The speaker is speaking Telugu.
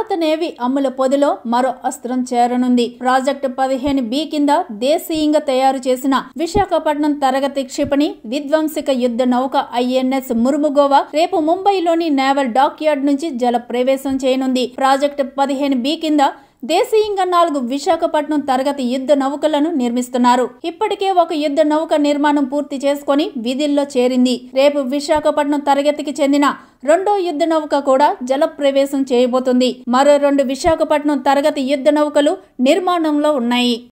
భారత నేవీ అమ్ముల పొదిలో మరో అస్త్రం చేరనుంది ప్రాజెక్టు పదిహేను బి కింద దేశీయంగా తయారు చేసిన విశాఖపట్నం తరగతి క్షిపణి విధ్వంసక యుద్ధ నౌక ఐఎన్ఎస్ మురుముగోవా రేపు ముంబైలోని నేవల్ డాక్ యార్డ్ నుంచి జల ప్రవేశం చేయనుంది ప్రాజెక్టు పదిహేను బి కింద దేశీయంగా నాలుగు విశాఖపట్నం తరగతి యుద్ధ నౌకలను నిర్మిస్తున్నారు ఇప్పటికే ఒక యుద్ధ నౌక నిర్మాణం పూర్తి చేసుకొని విధుల్లో చేరింది రేపు విశాఖపట్నం తరగతికి చెందిన రెండో యుద్ధ నౌక కూడా జల ప్రవేశం చేయబోతుంది మరో రెండు విశాఖపట్నం తరగతి యుద్ధ నౌకలు నిర్మాణంలో ఉన్నాయి